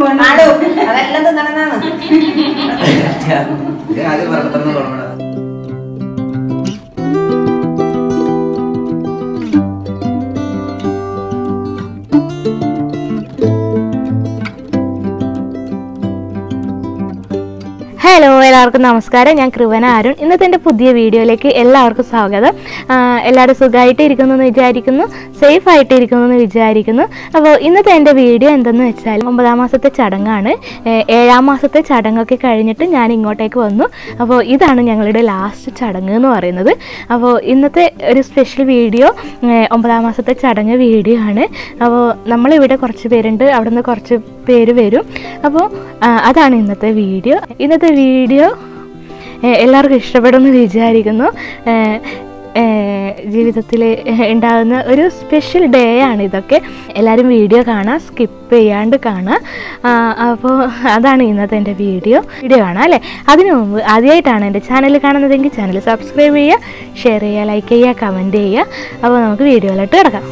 ആടു അതെല്ലാം തിന്നണമെന്നാണ് ഇത് ആദ്യം പറഞ്ഞിടത്തുനിന്ന് തുടങ്ങണം ഹലോ എല്ലാവർക്കും നമസ്കാരം ഞാൻ കൃപന അരുൺ ഇന്നത്തെ എൻ്റെ പുതിയ വീഡിയോയിലേക്ക് എല്ലാവർക്കും സ്വാഗതം ആ, എല്ലാവരും സുഖമായിട്ട് ഇരിക്കുന്നു എന്ന് വിചാരിക്കുന്നു സേഫ് ആയിട്ട് ഇരിക്കുന്നു എന്ന് വിചാരിക്കുന്നു അപ്പോൾ ഇന്നത്തെ എൻ്റെ വീഡിയോ എന്തെന്ന് വെച്ചാൽ ഒമ്പതാം മാസത്തെ ചടങ്ങാണ് ഏ, ഏഴാം മാസത്തെ ചടങ്ങൊക്കെ കഴിഞ്ഞിട്ട് ഞാൻ ഇങ്ങോട്ടേക്ക് വന്നു അപ്പോൾ ഇതാണ് ഞങ്ങളുടെ ലാസ്റ്റ് ചടങ്ങ് എന്ന് പറയുന്നത് അപ്പോൾ ഇന്നത്തെ ഒരു സ്പെഷ്യൽ വീഡിയോ ഏ, ഒമ്പതാം മാസത്തെ ചടങ്ങ് വീഡിയോ ആണ് അപ്പോൾ നമ്മളിവിടെ കുറച്ച് പേരുണ്ട് അവിടുന്ന് കുറച്ച് പേര് വരും അപ്പോൾ ആ, അതാണ് ഇന്നത്തെ വീഡിയോ ഇന്നത്തെ വീഡിയോ ഏഹ്, എല്ലാവർക്കും ഇഷ്ടപ്പെടുമെന്ന് വിചാരിക്കുന്നു ജീവിതത്തിൽ ഉണ്ടാകുന്ന ഒരു സ്പെഷ്യൽ ഡേ ആണ് ഇതൊക്കെ എല്ലാവരും വീഡിയോ കാണാം സ്കിപ്പ് ചെയ്യാണ്ട് കാണാം അപ്പോൾ അതാണ് ഇന്നത്തെ എൻ്റെ വീഡിയോ വീഡിയോ കാണാം അല്ലേ അതിനു മുമ്പ് ആദ്യമായിട്ടാണ് എൻ്റെ ചാനൽ കാണുന്നതെങ്കിൽ ചാനൽ സബ്സ്ക്രൈബ് ചെയ്യുക ഷെയർ ചെയ്യുക ലൈക്ക് ചെയ്യുക കമൻറ്റ് ചെയ്യുക അപ്പോൾ നമുക്ക് വീഡിയോയിലോട്ട് കിടക്കാം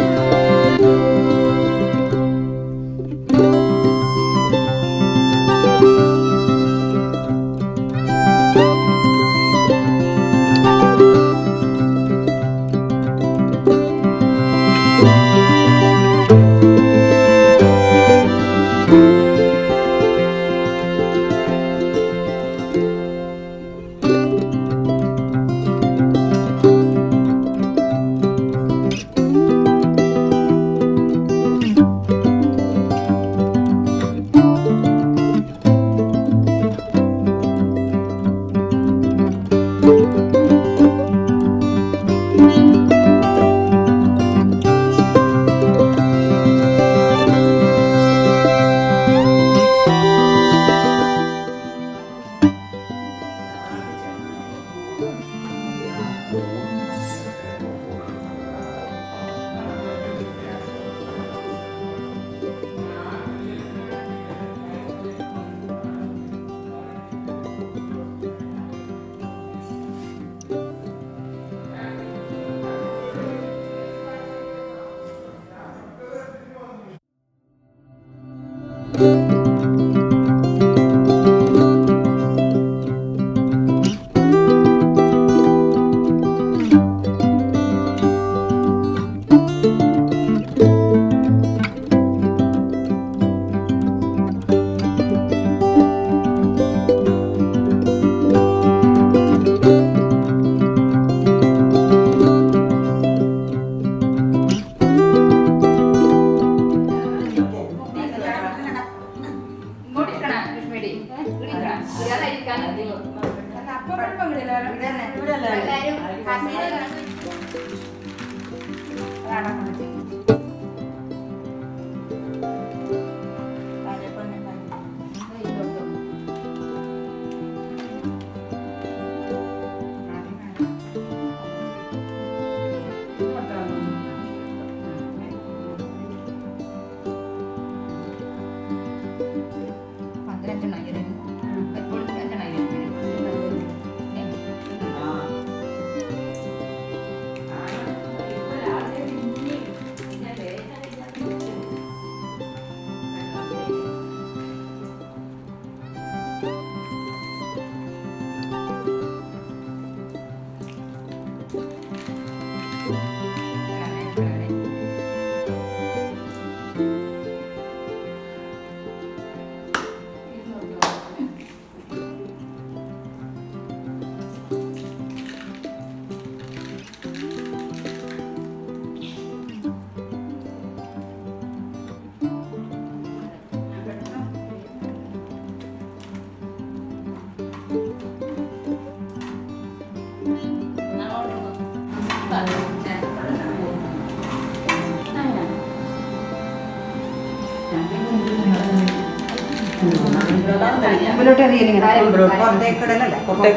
മുമ്പിലോട്ട് എറിയല് ഇങ്ങനെ. പുറത്തേക്ക് ഇടലല്ല.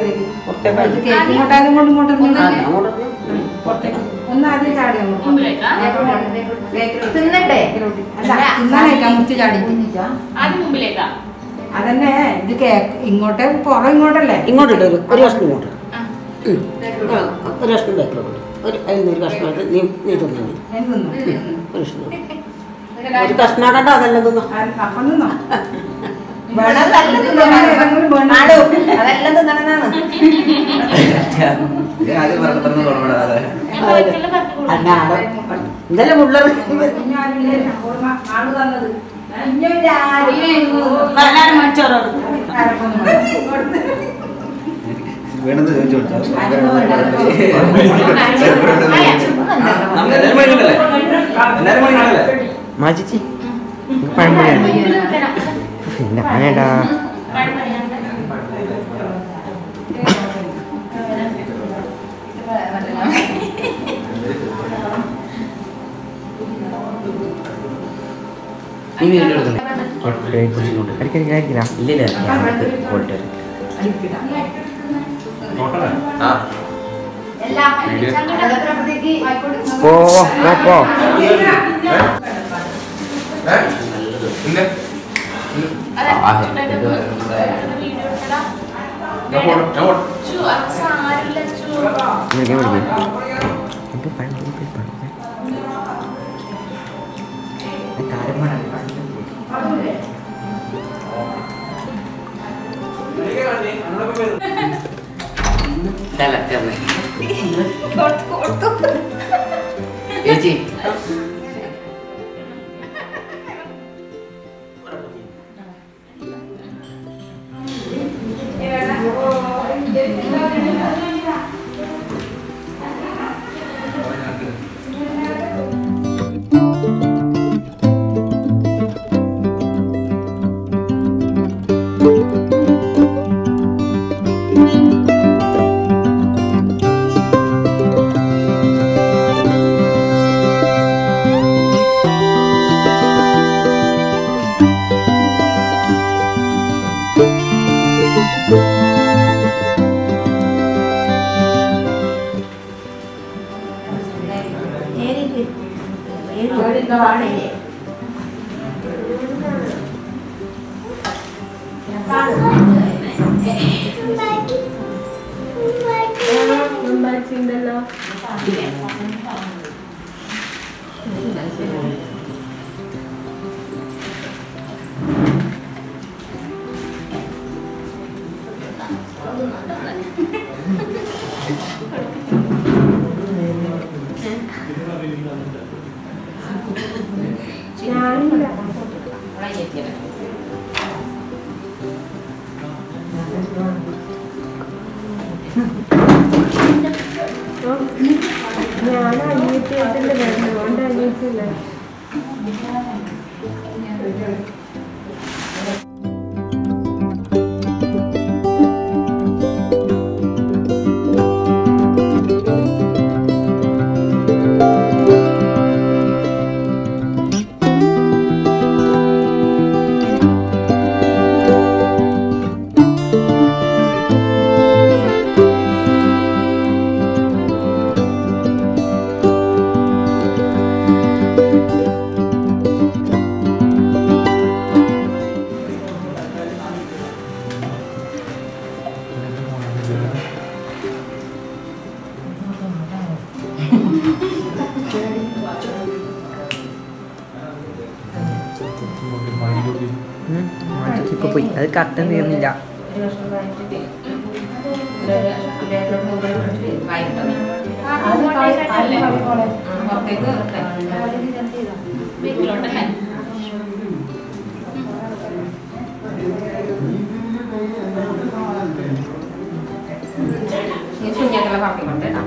ഇത് കേക്ക് ഇങ്ങോട്ടായാലും ഇങ്ങോട്ടും ഇങ്ങോട്ടും ഇങ്ങോട്ടും. പുറത്തേക്ക്. ഒന്ന് ആദ്യം ചാടി അങ്ങോട്ട്. ബേക്കിലോട്ട്. തിന്നട്ടെ? അല്ല, തിന്നാനേക്കാം, മുറിച്ച് ചാടി. ആദ്യം മുമ്പിലേക്കാ അതന്നെ ഇത് കേക്ക് ഇങ്ങോട്ട് പുറം ഇങ്ങോട്ടല്ലേ ഇങ്ങോട്ട് ഇട്ട് ഒരു ഒരു കഷ്ണം ഇങ്ങോട്ട് ഉം. ആ, ഒരു കഷ്ണം ബാക്കിലോട്ട് ഒരു അതിൽ നിന്ന് ഒരു കഷ്ണം എടുത്ത് നീ നീ തിന്നു ഞാൻ തിന്നു ഒരു കഷ്ണം ഒരു കഷ്ണാക്കണ്ട അതെല്ലാം തിന്നോ അപ്പം നിന്നോ വേണം നല്ല തിന്നണം ഏതെങ്കിലും വേണം അതെല്ലാം തിന്നണമെന്നാണ് ആദ്യം പറഞ്ഞിടത്തുനിന്ന് തുടങ്ങണം അതെ അല്ല ആടെ ഇതെല്ലാം ഉള്ളത് ആള് തന്നത് ഇഞ്ഞൊരു എല്ലാരും മരിച്ചോരോട് വേണമെന്ന് ചോദിച്ചു കൊടുത്തോ നമ്മൾ എല്ലാവരും മണിക്കണ്ടല്ലേ എല്ലാവരും മണിക്കണ്ടല്ലേ മാച്ചിച്ചി പഴംപൊരിയാണ് പിന്നെ വേണ്ടാ നീ വീഡിയോ എടുക്കണ്ടേ അടിക്കടി കഴിക്കില്ല ഇല്ലില്ല ആ പോ പോ പോ വിളിക്കാൻ വിളിക്കാം എനിക്ക് പഴംപൊരി പോയി പഴംപൊരി. ഞാൻ കാര്യം പറയാം ചേച്ചി മാച്ചിച്ചി ഇപ്പൊ പോയി അത് കട്ടൻ തീർന്നില്ല ശൂന്യക്കുള്ള പാപ്പി കൊണ്ടേടാ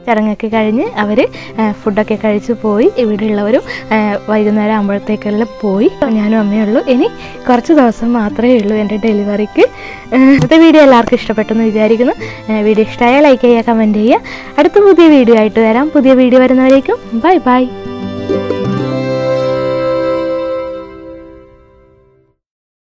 ചടങ്ങൊക്കെ കഴിഞ്ഞ് അവർ ഫുഡൊക്കെ കഴിച്ച് പോയി ഇവിടെയുള്ളവരും ആ, വൈകുന്നേരം ആകുമ്പോഴത്തേക്കെല്ലാം പോയി ഞാനും അമ്മയേ ഉള്ളൂ ഇനി കുറച്ച് ദിവസം മാത്രമേ ഉള്ളൂ എൻ്റെ ഡെലിവറിക്ക് ഇന്നത്തെ വീഡിയോ എല്ലാവർക്കും ഇഷ്ടപ്പെട്ടെന്ന് വിചാരിക്കുന്നു ആ, വീഡിയോ ഇഷ്ടമായാൽ ലൈക്ക് ചെയ്യുക കമൻറ്റ് ചെയ്യുക അടുത്ത പുതിയ വീഡിയോ ആയിട്ട് വരാം പുതിയ വീഡിയോ വരുന്നവരേക്കും ബൈ ബൈ